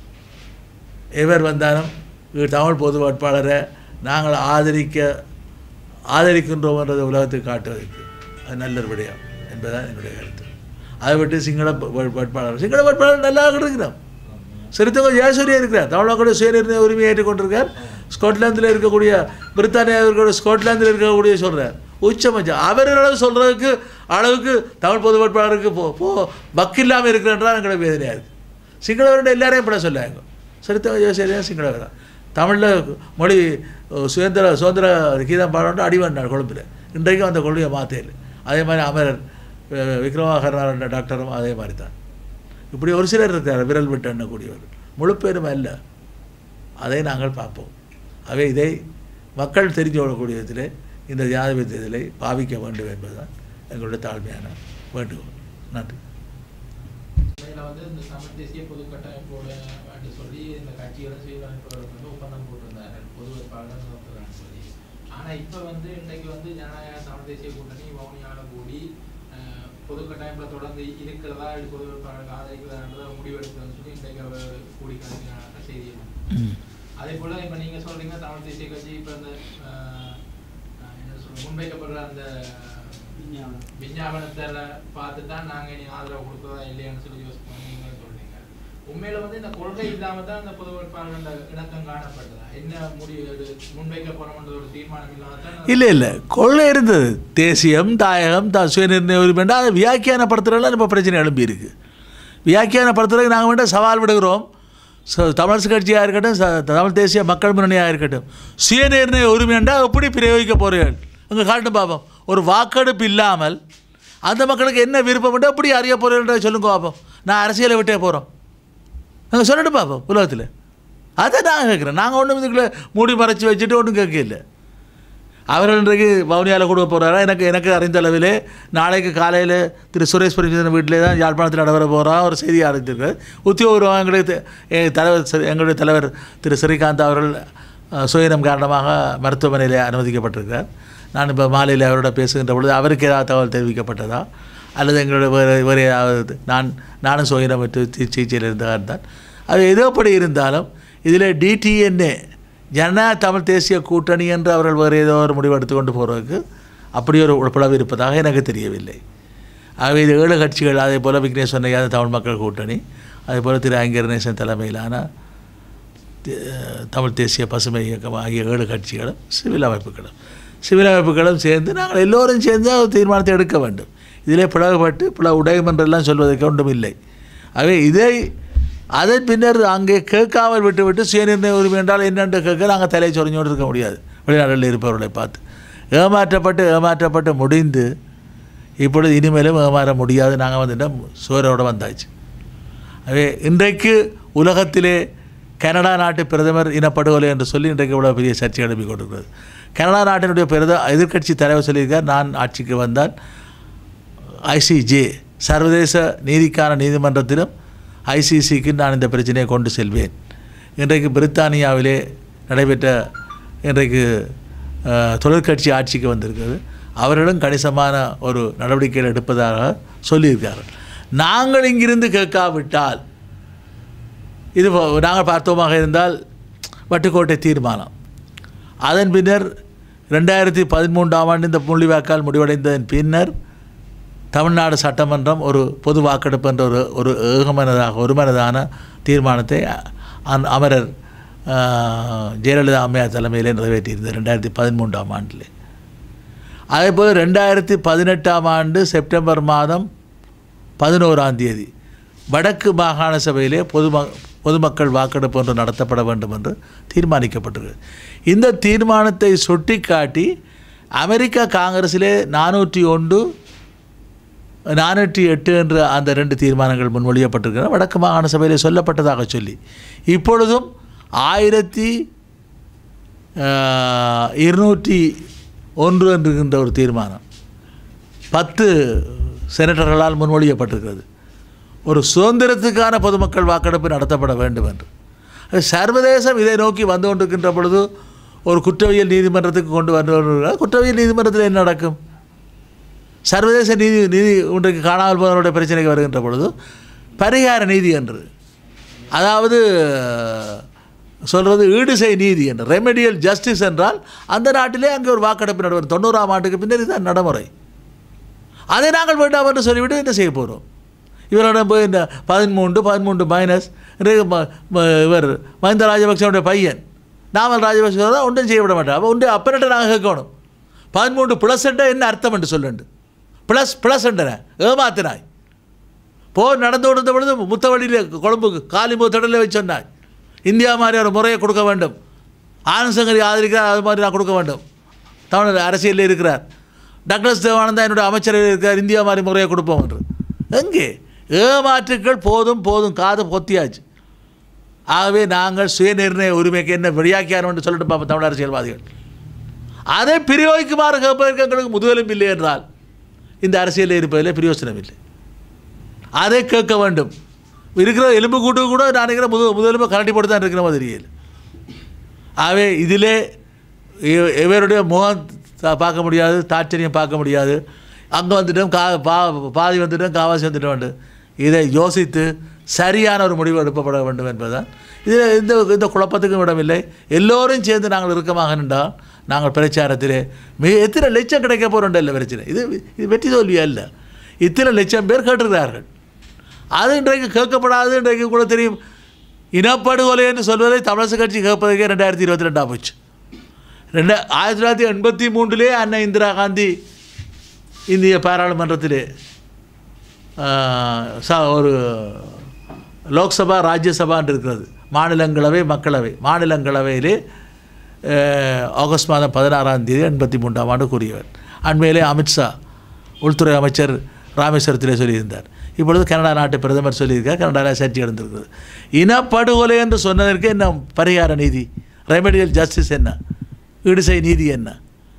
எவர் வந்தாலும் இவர் தமிழ் பொது வேட்பாளரை நாங்கள் ஆதரிக்க ஆதரிக்கின்றோம்ன்றதை உலகத்துக்கு காட்டுவதற்கு அது நல்ல ஒரு விடயம் என்பதுதான் என்னுடைய கருத்து அதை விட்டு சிங்கள வே- வேட்பாளர் சிங்கள வேட்பாளர் நல்லா இருக்கிறோம் சிறுத்தங்க ஜெயசூரியா இருக்கிறார் தமிழ் மக்களுடைய சுயநிர்ணய உரிமையை ஏற்றுக்கொண்டிருக்கார் ஸ்காட்லாந்தில் இருக்கக்கூடிய பிரித்தானியா இருக்கக்கூடிய ஸ்காட்லாந்தில் இருக்கக்கூடிய சொல்கிறார் உச்சமச்சம் அவர்களளவு சொல்கிறதுக்கு அளவுக்கு தமிழ் பொது வேட்பாளருக்கு போ போ வக்கில்லாமல் இருக்கிறன்றால் எங்களோட வேதனையாக இருக்குது சிங்களவருடைய எல்லாரையும் இப்படி சொல்லாங்க சரித்தவங்க ஜெயசூரியா சிங்களவர் தமிழில் மொழி அஹ், சுதந்திர சுதந்திர கீதம் பாடணும் அடிவண்டார் கொழும்பில் இன்றைக்கும் அந்த கொள்கையை மாற்றல அதே மாதிரி அமரர் அஹ், விக்ரமாகரனார் டாக்டரும் அதே மாதிரி தான் இப்படி ஒரு சிலர் இருக்கிறார் விரல் விட்டு எண்ணக்கூடியவர் முழு பேரும் அல்ல அதை நாங்கள் பார்ப்போம் அவை இதை மக்கள் தெரிஞ்சு கொள்ளக்கூடிய விதத்திலே இந்த ஜனாதிபதி தேர்தலை பாவிக்க வேண்டும் என்பதுதான் எங்களுடைய தாழ்மையான வேண்டுகோள் நன்றி இதில் வந்து இந்த தமிழ் தேசிய பொது கட்டமைப்போட அப்படின்னு சொல்லி இந்த கட்சியோட சீரமைப்புகளுக்கு வந்து ஒப்பந்தம் போட்டிருந்தார்கள் பொது வேட்பாளர் நிறுத்துறான்னு சொல்லி ஆனா இப்ப வந்து இன்றைக்கு வந்து ஜனநாயக தமிழ் தேசிய கூட்டணி வவுனியால கூடி அஹ், பொது கட்டமைப்புல தொடர்ந்து இருக்கிறதா இல்லை பொது வேட்பாளருக்கு ஆதரிக்கிறதான்றதை முடிவெடுக்கிறதுன்னு சொல்லி இன்றைக்கு அவர் கூடி கலைஞரான செய்தி அதே போல இப்ப நீங்க சொல்றீங்க தமிழ் தேசிய கட்சி இப்ப இந்த அஹ், அஹ், என்ன சொல்ற முன்வைக்கப்படுற அந்த விஞ்ஞாபனத்தில் பார்த்து தான் நாங்க இனி ஆதரவு கொடுக்குறதா இல்லையான்னு சொல்லி யோசிப்போம் நீங்க சொல்றீங்க உண்மையில வந்து இந்த கொள்கை இல்லாம தான் இந்த பொது வேட்பாளர் அந்த இணக்கம் காணப்பட்டதா என்ன முடிவு எடு- முன்வைக்க போறோம்ன்ற ஒரு தீர்மானம் இல்லாம தான் இல்லை இல்லை கொள்ளை இருந்தது தேசியம் தாயகம் தா சுயநிர்ணய உரிமைண்டா அதை வியாக்கியானப்படுத்துறதுல இப்போ பிரச்சனை எழும்பி இருக்கு வியாக்கியானப்படுத்துறதுக்கு நாங்கள் வேண்டாம் சவால் விடுகிறோம் ச- தமிழரசு கட்சியாக இருக்கட்டும் ச- தமிழ் தேசிய மக்கள் முன்னணியாக இருக்கட்டும் சுயநிர்ணய உரிமைண்டா எப்படி பிரயோகிக்க போறீர்கள் அங்கே காட்டு பார்ப்போம் ஒரு வாக்கெடுப்பு இல்லாமல் அந்த மக்களுக்கு என்ன விருப்பம் உண்டோ எப்படி அறிய போறீங்கன்றதை சொல்லுங்க பார்ப்போம் நான் அரசியலை விட்டே போகிறோம் நாங்கள் சொல்லிட்டு பார்ப்போம் உலகத்தில் அதை நான் கேட்குறேன் நாங்கள் ஒன்றும் இதுக்குள்ளே மூடி மறைச்சி வச்சுட்டு ஒன்றும் கேட்கல அவர்கள் இன்றைக்கு வவுனியாவில் கொடுக்க போகிறாரா எனக்கு எனக்கு அறிந்த அளவிலே நாளைக்கு காலையில் திரு சுரேஷ் பிரச்சனை வீட்டிலே தான் யாழ்ப்பாணத்தில் நடைபெற போகிறா ஒரு செய்தி அறிந்திருக்கார் உத்தியோகபூர்வம் எங்களுடைய த- எ- தலைவர் சிறு- எங்களுடைய தலைவர் திரு ஸ்ரீகாந்த் அவர்கள் அஹ், சுயநலம் காரணமாக மருத்துவமனையில் அனுமதிக்கப்பட்டிருக்கிறார் நான் இப்போ மாலையில் அவரோட பேசுகின்ற பொழுது அவருக்கு ஏதாவது தகவல் தெரிவிக்கப்பட்டதா அல்லது எங்களுடைய வேறு வேறு ஏதாவது நான் நானும் சுயநலம் பெற்று சி- சிகிச்சையில் இருந்ததாக தான் அது எதோப்படி இருந்தாலும் இதில் டிடிஎன்ஏ ஜனநாயக தமிழ் தேசிய கூட்டணி என்று அவர்கள் வேறு ஏதோ ஒரு முடிவு எடுத்துக்கொண்டு போகிறதுக்கு அப்படி ஒரு பிளவு இருப்பதாக எனக்கு தெரியவில்லை ஆகவே இது ஏழு கட்சிகள் அதே போல் விக்னேஷ் சொன்னையாத தமிழ் மக்கள் கூட்டணி அதே போல் திரு ஐங்கரநேசன் தலைமையிலான தி- தமிழ் தேசிய பசுமை இயக்கம் ஆகிய ஏழு கட்சிகளும் சிவில் அமைப்புகளும் சிவில் அமைப்புகளும் சேர்ந்து நாங்கள் எல்லோரும் சேர்ந்து ஒரு தீர்மானத்தை எடுக்க வேண்டும் இதிலே பிளவுபட்டு பிள உடையும் என்றெல்லாம் சொல்வதற்கு ஒன்றும் இல்லை ஆகவே இதை அதன் பின்னர் அங்கே கேட்காமல் விட்டுவிட்டு சுயநிர்ணய உரிமை என்றால் என்னென்று கேட்க நாங்கள் தலை சொரிஞ்சோடு இருக்க முடியாது வெளிநாடுகளில் இருப்பவர்களை பார்த்து ஏமாற்றப்பட்டு ஏமாற்றப்பட்டு முடிந்து இப்பொழுது இனிமேலும் ஏமாற முடியாது நாங்கள் வந்துட்டோம் சோரோடு வந்தாச்சு ஆகவே இன்றைக்கு உலகத்திலே கனடா நாட்டு பிரதமர் இனப்படுகொலை என்று சொல்லி இன்றைக்கு இவ்வளோ பெரிய சர்ச்சை எழுப்பி கொண்டிருக்கிறது கனடா நாட்டினுடைய பிரத எதிர்க்கட்சி தலைவர் சொல்லியிருக்கார் நான் ஆட்சிக்கு வந்தால் ஐசிஜே சர்வதேச நீதிக்கான நீதிமன்றத்திலும் ஐசிசிக்கு நான் இந்த பிரச்சனையை கொண்டு செல்வேன் இன்றைக்கு பிரித்தானியாவிலே நடைபெற்ற இன்றைக்கு அஹ், தொழிற்கட்சி ஆட்சிக்கு வந்திருக்கிறது அவர்களும் கணிசமான ஒரு நடவடிக்கைகள் எடுப்பதாக சொல்லியிருக்கார்கள் நாங்கள் இங்கிருந்து கேட்காவிட்டால் இது போ- நாங்கள் பார்த்தோமாக இருந்தால் வட்டுக்கோட்டை தீர்மானம் அதன் பின்னர் ரெண்டாயிரத்தி பதிமூன்றாம் ஆண்டு இந்த முள்ளிவாக்கால் முடிவடைந்ததன் பின்னர் தமிழ்நாடு சட்டமன்றம் ஒரு பொது வாக்கெடுப்பு என்ற ஒரு ஒரு ஏகமனதாக ஒருமனதான தீர்மானத்தை அ- அமரர் ஆ, ஜெயலலிதா அம்மையார் தலைமையிலே நிறைவேற்றியிருந்தது ரெண்டாயிரத்தி பதிமூன்றாம் ஆண்டில் அதேபோல் ரெண்டாயிரத்தி பதினெட்டாம் ஆண்டு செப்டம்பர் மாதம் பதினோராம் தேதி வடக்கு மாகாண சபையிலே பொதும பொதுமக்கள் வாக்கெடுப்பு ஒன்று நடத்தப்பட வேண்டும் என்று தீர்மானிக்கப்பட்டிருக்கு இந்த தீர்மானத்தை சுட்டிக்காட்டி அமெரிக்கா காங்கிரஸிலே நானூற்றி ஒன்று நானூற்றி எட்டு என்ற அந்த ரெண்டு தீர்மானங்கள் முன்மொழியப்பட்டிருக்கின்றன வடக்கு மாகாண சபையிலே சொல்லப்பட்டதாக சொல்லி இப்பொழுதும் ஆயிரத்தி ஆஹ், இருநூற்றி ஒன்று என்கின்ற ஒரு தீர்மானம் பத்து செனட்டர்களால் முன்மொழியப்பட்டிருக்கிறது ஒரு சுதந்திரத்துக்கான பொதுமக்கள் வாக்கெடுப்பு நடத்தப்பட வேண்டும் என்று அது சர்வதேசம் இதை நோக்கி வந்து கொண்டிருக்கின்ற பொழுது ஒரு குற்றவியல் நீதிமன்றத்துக்கு கொண்டு வந்து குற்றவியல் நீதிமன்றத்தில் என்ன நடக்கும் சர்வதேச நீதி நீதி இன்றைக்கு காணாமல் போனவருடைய பிரச்சனைக்கு வருகின்ற பொழுது பரிகார நீதி என்று அதாவது சொல்கிறது ஈடு செய் நீதி என்று ரெமெடியல் ஜஸ்டிஸ் என்றால் அந்த நாட்டிலே அங்கே ஒரு வாக்கெடுப்பு நடைபெறும் தொண்ணூறாம் ஆண்டுக்கு பின்னர் இதுதான் நடைமுறை அதை நாங்கள் வேண்டாம் என்று சொல்லிவிட்டு என்ன செய்ய போகிறோம் இவரிடம் போய் இந்த பதிமூன்று பதிமூன்று மைனஸ் இன்றைக்கு ம- ம- இவர் மஹிந்த ராஜபக்சனுடைய பையன் நாமல் ராஜபக்ச தான் ஒன்றும் செய்ய விட மாட்டோம் அப்போ உண்டு அப்பனிட்ட நாங்கள் கேட்கணும் பதிமூன்று ப்ளஸ் என்ன அர்த்தம் என்று சொல்லுண்டு ப்ளஸ் ப்ளஸ் என்றன ஏமாத்தினாய் போர் நடந்து கொண்டிருந்த பொழுது முத்தவழியில் கொழும்பு காலிம்பு திடலில் வச்சு சொன்னாய் இந்தியா மாதிரி ஒரு முறையை கொடுக்க வேண்டும் ஆனந்த் சங்கரி ஆதரிக்கிறார் அது மாதிரி நான் கொடுக்க வேண்டும் தமிழர் அரசியலில் இருக்கிறார் டாக்டர் தேவானந்தா என்னுடைய அமைச்சரவையில் இருக்கிறார் இந்தியா மாதிரி முறையை கொடுப்போம் என்று எங்கே ஏமாற்றுக்கள் போதும் போதும் காது பொத்தியாச்சு ஆகவே நாங்கள் சுயநிர்ணய உரிமைக்கு என்ன விளையாக்கியானோம் என்று சொல்லிட்டு பார்ப்போம் தமிழ் அரசியல்வாதிகள் அதை பிரயோகிக்குமாறு கேட்பதற்கு எங்களுக்கு முதுகெலும்பு இல்லை என்றால் இந்த அரசியலில் இருப்பதில் பிரயோசனம் இல்லை அதை கேட்க வேண்டும் இருக்கிற எலும்பு கூட்டு கூட நான் நினைக்கிறேன் முது முதலும்பு கரண்டி போட்டு தான் இருக்கிற மாதிரி தெரியல ஆகவே இதிலே இவ- இவருடைய முகம் தா- பார்க்க முடியாது தாட்சரியம் பார்க்க முடியாது அங்கே வந்துட்டோம் கா பா பாதி வந்துட்டோம் காவாசி வந்துட்டோம் இதை யோசித்து சரியான ஒரு முடிவு எடுக்கப்பட வேண்டும் என்பதுதான் இதில் இந்த இந்த குழப்பத்துக்கும் இடமில்லை எல்லோரும் சேர்ந்து நாங்கள் இறுக்கமாக நின்றால் நாங்கள் பிரச்சாரத்திலே மிக எத்தனை லட்சம் கிடைக்க போகிறோம் இல்லை பிரச்சனை இது இது வெற்றி தோல்வியா இல்லை இத்தனை லட்சம் பேர் கேட்டிருக்கிறார்கள் அது இன்றைக்கு கேட்கப்படாது இன்றைக்கு கூட தெரியும் இனப்படுகொலை என்று சொல்வதை தமிழரசு கட்சி கேட்பதற்கே ரெண்டாயிரத்தி இருபத்தி ரெண்டாக போச்சு ரெண்டு ஆயிரத்தி தொள்ளாயிரத்தி எண்பத்தி மூன்றிலே அன்னை இந்திரா காந்தி இந்திய பாராளுமன்றத்திலே ஆஹ், ச- ஒரு லோக்சபா ராஜ்யசபான்னு இருக்கிறது மாநிலங்களவை மக்களவை மாநிலங்களவையிலே ஆஹ், ஆகஸ்ட் மாதம் பதினாறாம் தேதி எண்பத்தி மூன்றாம் ஆண்டு கூறியவர் அண்மையிலே அமித்ஷா உள்துறை அமைச்சர் ராமேஸ்வரத்திலே சொல்லியிருந்தார் இப்பொழுது கனடா நாட்டு பிரதமர் சொல்லியிருக்கார் கனடாவில் சர்ச்சை நடந்திருக்கிறது இனப்படுகொலை என்று சொன்னதற்கு என்ன பரிகார நீதி ரெமெடியல் ஜஸ்டிஸ் என்ன ஈடுசை நீதி என்ன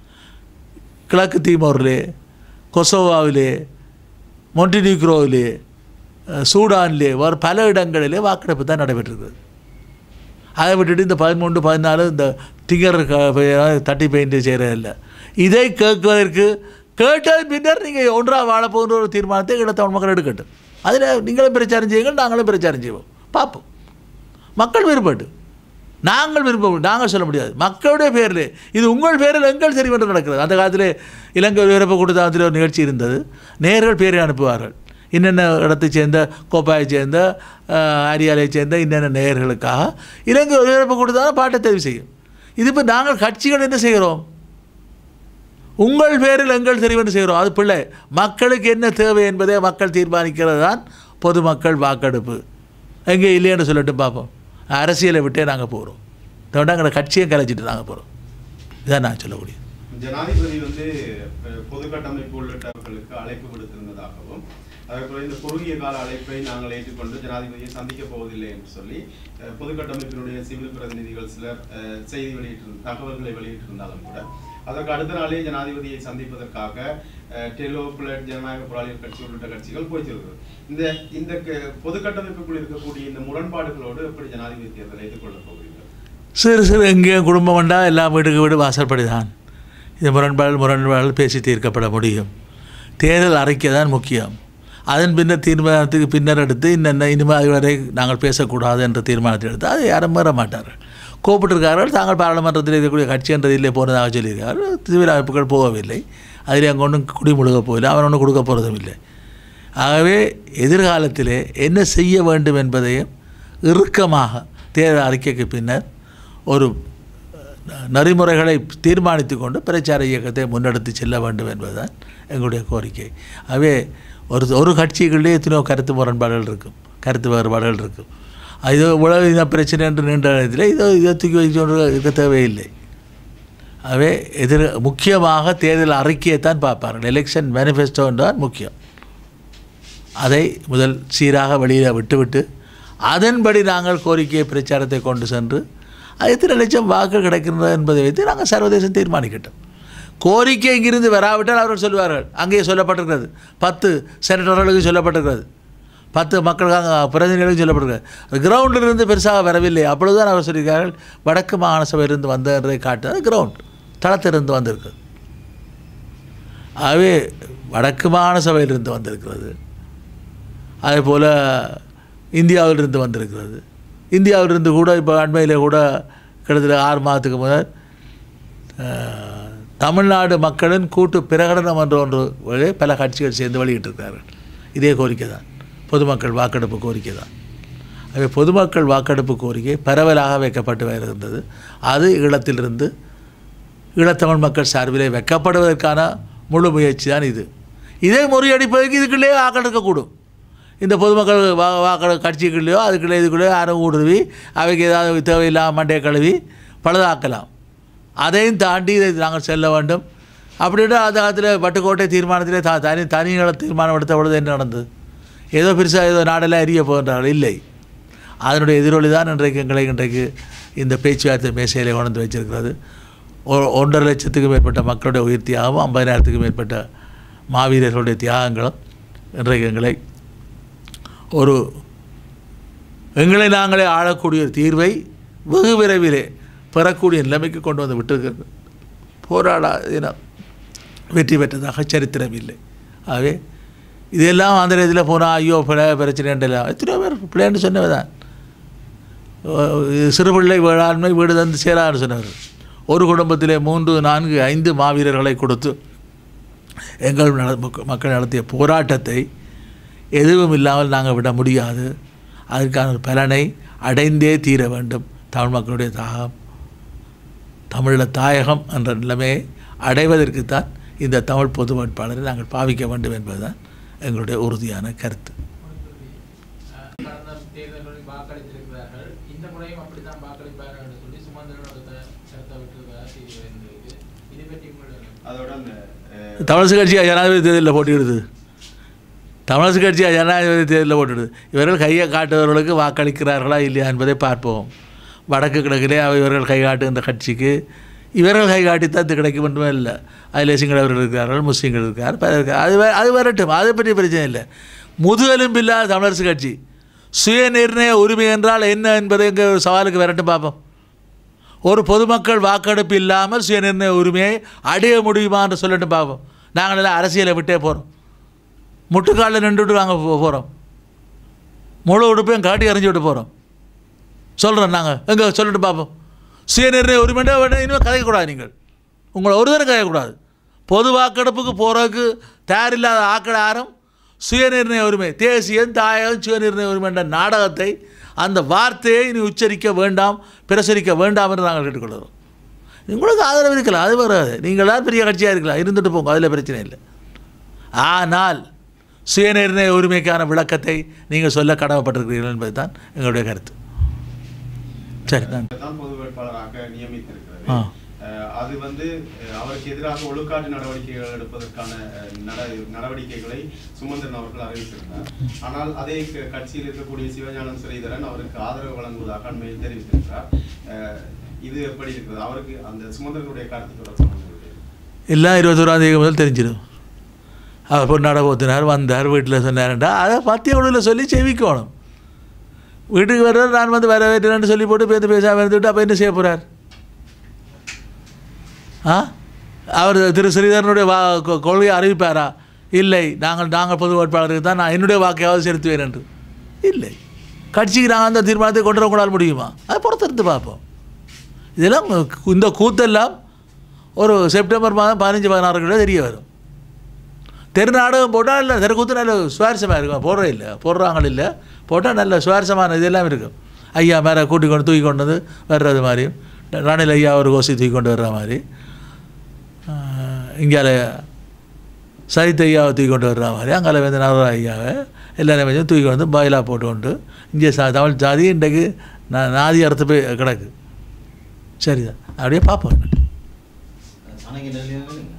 கிழக்கு தீமோரிலே கொசோவாவிலே மொண்டினிக்ரோவிலே அஹ், சூடானிலே வேறு பல இடங்களிலே வாக்கெடுப்பு தான் நடைபெற்றிருக்கிறது அதை விட்டுட்டு இந்த பதிமூன்று பதினாலு இந்த டிங்கர் க- தட்டி பெயிண்ட் செய்கிறதில்ல இதை கேட்குவதற்கு கேட்டது பின்னர் நீங்கள் ஒன்றாக வாழப்போகிற ஒரு தீர்மானத்தை ஈழத்தமிழ் மக்கள் எடுக்கட்டும் அதில் நீங்களும் பிரச்சாரம் செய்யுங்கள் நாங்களும் பிரச்சாரம் செய்வோம் பார்ப்போம் மக்கள் விருப்பட்டு நாங்கள் விருப்பம் நாங்கள் சொல்ல முடியாது மக்களுடைய பேரில் இது உங்கள் பேரில் எங்கள் தெரிவென்று நடக்கிறது அந்த காலத்தில் இலங்கை ஒலிபரப்பு கூட்டத்தில் ஒரு நிகழ்ச்சி இருந்தது நேர்கள் பேரை அனுப்புவார்கள் இன்னென்ன இடத்தைச் சேர்ந்த கோப்பாயைச் சேர்ந்த அஹ், அரியாலைச் சேர்ந்த இன்னென்ன நேயர்களுக்காக இலங்கை ஒலிபரப்பு கூட்டத்தால் பாட்டை தெரிவு செய்யும் இது இப்போ நாங்கள் கட்சிகள் என்ன செய்கிறோம் உங்கள் பேரில் எங்கள் தெரிவென்று செய்கிறோம் அது பிள்ளை மக்களுக்கு என்ன தேவை என்பதை மக்கள் தீர்மானிக்கிறது தான் பொதுமக்கள் வாக்கெடுப்பு எங்கே இல்லைன்னு சொல்லட்டு பார்ப்போம் அரசியலை விட்டே நாங்கள் போகிறோம் தவிர கட்சியை கலைச்சிட்டு நாங்கள் போகிறோம் இதான் நான் சொல்லக்கூடியது ஜனாதிபதி வந்து அஹ், பொது கட்டமைப்பு உள்ளிட்டவர்களுக்கு அழைப்பு விடுத்திருந்ததாகவும் அதேபோல இந்த குறுகிய கால அழைப்பை நாங்கள் ஏற்றுக்கொண்டு ஜனாதிபதியை சந்திக்க போவதில்லை என்று சொல்லி அஹ், பொது கட்டமைப்பினுடைய சிவில் பிரதிநிதிகள் சிலர் அஹ், செய்தி வெளியிட்டிருந்த தகவல்களை வெளியிட்டிருந்தாலும் கூட அதற்கு அடுத்த நாளே ஜனாதிபதியை சந்திப்பதற்காக அஹ், டெலோ பிளட் ஜனநாயக போராளிகள் கட்சி உள்ளிட்ட கட்சிகள் போய்த்திருக்கிறது இந்த இந்த க- பொது கட்டமைப்புக்குள் இருக்கக்கூடிய இந்த முரண்பாடுகளோடு எப்படி ஜனாதிபதி தேர்தலை எதிர்கொள்ளப் போகிறீர்கள் சிறு சிறு எங்கேயும் குடும்பம் உண்டா எல்லாம் வீட்டுக்கு வீடு வாசல்படி தான் இது முரண்பாடு முரண்பாடு பேசி தீர்க்கப்பட முடியும் தேர்தல் அறிக்கை தான் முக்கியம் அதன் பின்னர் தீர்மானத்துக்கு பின்னர் எடுத்து இன்னென்ன இனிமேல் அதுவரை நாங்கள் பேசக்கூடாது என்ற தீர்மானத்தை எடுத்து அதை யாரும் மீற மாட்டார்கள் கூப்பிட்டிருக்கார்கள் தாங்கள் பாராளுமன்றத்தில் இருக்கக்கூடிய கட்சி என்ற இதிலே போனதாக சொல்லியிருக்கார்கள் சிவில் அமைப்புகள் போகவில்லை அதில் அங்கே ஒன்றும் குடிமுழுக போகவில்லை அவன் ஒன்றும் கொடுக்க போகிறதும் இல்லை ஆகவே எதிர்காலத்திலே என்ன செய்ய வேண்டும் என்பதையும் இறுக்கமாக தேர்தல் அறிக்கைக்கு பின்னர் ஒரு அஹ், நெறிமுறைகளை தீர்மானித்து கொண்டு பிரச்சார இயக்கத்தை முன்னெடுத்து செல்ல வேண்டும் என்பதுதான் எங்களுடைய கோரிக்கை ஆகவே ஒரு ஒரு கட்சிகளிலே எத்தனையோ கருத்து முரண்பாடுகள் இருக்கும் கருத்து வேறுபாடுகள் இருக்கும் இது உலக இன பிரச்சனை என்று நீண்ட நேரத்தில் இதோ இதை தூக்கி வைத்து இருக்க தேவையில்லை ஆகவே எதிர் முக்கியமாக தேர்தல் அறிக்கையை தான் பார்ப்பார்கள் எலெக்ஷன் மேனிஃபெஸ்டோ தான் முக்கியம் அதை முதல் சீராக வெளியில் விட்டுவிட்டு அதன்படி நாங்கள் கோரிக்கை பிரச்சாரத்தை கொண்டு சென்று அது எத்தனை லட்சம் வாக்கு கிடைக்கின்றது என்பதை வைத்து நாங்கள் சர்வதேசம் தீர்மானிக்கட்டும் கோரிக்கை இங்கிருந்து வராவிட்டால் அவர்கள் சொல்வார்கள் அங்கேயே சொல்லப்பட்டிருக்கிறது பத்து செனட்டர்களுக்கு சொல்லப்பட்டிருக்கிறது பத்து மக்களுக்காக பிரதிநிதிகளுக்கு சொல்லப்பட்டிருக்கிறது கிரவுண்டில் இருந்து பெருசாக வரவில்லை அப்பொழுதுதான் அவர் சொல்லியிருக்கார்கள் வடக்கு மாகாண சபையிலிருந்து வந்ததை காட்டுறது கிரவுண்ட் தளத்திலிருந்து வந்திருக்கு ஆகவே வடக்கு மாகாண சபையிலிருந்து வந்திருக்கிறது அதே போல் இந்தியாவிலிருந்து வந்திருக்கிறது இந்தியாவிலிருந்து கூட இப்போ அண்மையில் கூட கிட்டத்தட்ட ஆறு மாதத்துக்கு முதல் அஹ், தமிழ்நாடு மக்களின் கூட்டு பிரகடனம் என்ற ஒன்று வழி பல கட்சிகள் சேர்ந்து வெளியிட்டிருக்கிறார்கள் இதே கோரிக்கை தான் பொதுமக்கள் வாக்கெடுப்பு கோரிக்கை தான் ஆகவே பொதுமக்கள் வாக்கெடுப்பு கோரிக்கை பரவலாக வைக்கப்பட்டு வருகின்றது அது ஈழத்திலிருந்து ஈழத்தமிழ் மக்கள் சார்பிலே வைக்கப்படுவதற்கான முழு முயற்சி தான் இது இதை முறியடிப்பதற்கு இதுக்குள்ளே வாக்கெடுக்கக்கூடும் இந்த பொதுமக்கள் வா வாக்கள கட்சிக்குள்ளேயோ அதுக்குள்ளே இதுக்குள்ளேயோ யாரும் ஊடுருவி அவைக்கு ஏதாவது தேவையில்லாம மண்டையை கழுவி பழுதாக்கலாம் அதையும் தாண்டி இதை நாங்கள் செல்ல வேண்டும் அப்படின்ட்டு அந்த காலத்தில் பட்டுக்கோட்டை தீர்மானத்திலே த தனி தனிகளை தீர்மானம் எடுத்த பொழுது என்ன நடந்தது ஏதோ பெருசாக ஏதோ நாடெல்லாம் எரிய போகின்றார்கள் இல்லை அதனுடைய எதிரொலி தான் இன்றைக்கு எங்களை இன்றைக்கு இந்த பேச்சுவார்த்தை மேசையிலே கொண்டு வச்சிருக்கிறது ஒ- ஒன்றரை லட்சத்துக்கு மேற்பட்ட மக்களுடைய உயிர் தியாகமும் ஐம்பதினாயிரத்துக்கு மேற்பட்ட மாவீரர்களுடைய தியாகங்களும் இன்றைக்கு எங்களை ஒரு எங்களை நாங்களே ஆளக்கூடிய ஒரு தீர்வை வெகு விரைவிலே பெறக்கூடிய நிலைமைக்கு கொண்டு வந்து விட்டிருக்கிறது போராடா இனம் வெற்றி பெற்றதாக சரித்திரம் இல்லை ஆகவே இதெல்லாம் அந்த இதில் போனால் ஐயோ பிள்ளை பிரச்சனைன்றலாம் எத்தனையோ பேர் பிள்ளைன்னு சொன்னவர் தான் சிறு பிள்ளை வேளாண்மை வீடு தந்து சேரான்னு சொன்னவர் ஒரு குடும்பத்திலே மூன்று நான்கு ஐந்து மாவீரர்களை கொடுத்து எங்கள் நட- மக்க- மக்கள் நடத்திய போராட்டத்தை எதுவும் இல்லாமல் நாங்கள் விட முடியாது அதற்கான ஒரு பலனை அடைந்தே தீர வேண்டும் தமிழ் மக்களுடைய தாகம் தமிழில் தாயகம் என்ற நிலைமையை அடைவதற்குத்தான் இந்த தமிழ் பொது வேட்பாளரை நாங்கள் பாவிக்க வேண்டும் என்பதுதான் எங்களுடைய உறுதியான கருத்து அஹ் கடந்த தேர்தல்களில் வாக்களித்திருக்கிறார்கள் இந்த முறையும் அப்படித்தான் வாக்களிப்பார்கள் என்று சொல்லி சுமந்திரனோட த- கருத்தை விட்டு செய்தி வந்திருக்கு இதை பற்றி உங்களுடைய அதோட அந்த அஹ், தமிழரசு கட்சி ஜனாதிபதி தேர்தலில் போட்டியிடுது தமிழரசு கட்சி ஜனாதிபதி தேர்தலில் போட்டிடுது இவர்கள் கையை காட்டுபவர்களுக்கு வாக்களிக்கிறார்களா இல்லையா என்பதை பார்ப்போம் வடக்கு கிழக்கிலே அவ- இவர்கள் கை காட்டுகின்ற கட்சிக்கு இவர்கள் கை காட்டித்தான் இது கிடைக்க மட்டுமே இல்லை அதில் சிங்களவர்கள் இருக்கிறார்கள் முஸ்லீம்கள் இருக்கிறார் பலர் இருக்கிறார். அது வே- அது வரட்டும் அதை பற்றி பிரச்சனை இல்லை முதுகெலும்பில்லாத தமிழரசு கட்சி சுயநிர்ணய உரிமை என்றால் என்ன என்பதை இங்கே ஒரு சவாலுக்கு வரட்டும் பார்ப்போம் ஒரு பொதுமக்கள் வாக்கெடுப்பு இல்லாமல் சுயநிர்ணய உரிமையை அடைய முடியுமா என்று சொல்லட்டும் பார்ப்போம் நாங்கள் எல்லாம் அரசியலை விட்டே போகிறோம் முட்டுக்காலில் நின்றுட்டு நாங்கள் போகிறோம் முழு உடுப்பையும் காட்டி எறிஞ்சு விட்டு போகிறோம் சொல்கிறோம் நாங்கள் எங்கே சொல்லிட்டு பார்ப்போம் சுயநிர்ணய உரிமைண்டா வேண்டாம் இனிமேல் கதைக்கக்கூடாது நீங்கள் உங்களை ஒரு தரம் கதைக்கக்கூடாது பொது வாக்கெடுப்புக்கு போகிறதுக்கு தயாரில்லாத ஆக்கள் யாரும் சுயநிர்ணய உரிமை தேசியம் தாயகம் சுயநிர்ணய உரிமை என்ற நாடகத்தை அந்த வார்த்தையை இனி உச்சரிக்க வேண்டாம் பிரசரிக்க வேண்டாம் என்று நாங்கள் கேட்டுக்கொள்கிறோம் உங்களுக்கு ஆதரவு இருக்கலாம் அது வராது நீங்களாம் பெரிய கட்சியாக இருக்கலாம் இருந்துட்டு போங்க அதில் பிரச்சனை இல்லை ஆனால் சுயநிர்ணய உரிமைக்கான விளக்கத்தை நீங்கள் சொல்ல கடமைப்பட்டிருக்கிறீர்கள் என்பது தான் எங்களுடைய கருத்து சரி நான் தான் பொது வேட்பாளராக நியமித்திருக்கிறது ஆ. அஹ், அது வந்து அஹ், அவருக்கு எதிராக ஒழுக்காட்டு நடவடிக்கைகள் எடுப்பதற்கான அஹ், நட- நடவடிக்கைகளை சுமந்திரன் அவர்கள் அறிவித்திருந்தார் ஆனால் அதே க- கட்சியில் இருக்கக்கூடிய சிவஞானம் ஸ்ரீதரன் அவருக்கு ஆதரவு வழங்குவதாக அண்மையில் தெரிவித்திருக்கிறார் அஹ், இது எப்படி இருக்கிறது அவருக்கு அந்த சுமந்திரனுடைய கருத்து தொடர்பான எல்லாம் இருபத்தோராம் தேதி முதல் தெரிஞ்சிடும் அவர் பொன்னாட போத்தினார் வந்தார் வீட்டில் சொன்னார்டா அதை மத்திய குழுவில் சொல்லி செவிக்கணும் வீட்டுக்கு வர்றார் நான் வந்து வரவேற்றேன்னு சொல்லி போட்டு பேருந்து பேசாமல் இருந்துவிட்டு அப்போ என்ன செய்ய போகிறார் ஆ அவர் திரு ஸ்ரீதரனுடைய வா கொ- கொள்கையை அறிவிப்பாரா இல்லை நாங்கள் நாங்கள் பொது வேட்பாளருக்கு தான் நான் என்னுடைய வாக்கையாவது செலுத்துவேன் என்று இல்லை கட்சிக்கு நாங்கள் அந்த தீர்மானத்தை கொண்டு வர கொண்டாட முடியுமா அதை பொறுத்திருந்து பார்ப்போம் இதெல்லாம் இந்த கூத்தெல்லாம் ஒரு செப்டம்பர் மாதம் பதினஞ்சு பதினாறு தெரிய வரும் தெரு நாடகம் போட்டால் இல்லை தெருக்கூத்து நல்ல சுவாரஸ்யமாக இருக்கும் போடுறே இல்லை போடுறாங்க இல்லை போட்டால் நல்ல சுவாரஸ்யமான இதெல்லாம் இருக்கும் ஐயா மேலே கூட்டி கொண்டு தூக்கி கொண்டு வந்து வர்றது மாதிரியும் ராணில் ஐயா ஒரு கோசி தூக்கி கொண்டு வர்ற மாதிரி இங்கால சரித்த ஐயாவை தூக்கி கொண்டு வர்ற மாதிரி அங்கால வந்து நவரா ஐயாவை எல்லாரும் கொஞ்சம் தூக்கி வந்து பாயிலாக போட்டு கொண்டு இங்கே சா தமிழ் ஜாதி இன்றைக்கு நான் நாதி அறுத்து போய் கிடக்கு சரிதான் அப்படியே பார்ப்போம் சாணக்கிய நிலையம்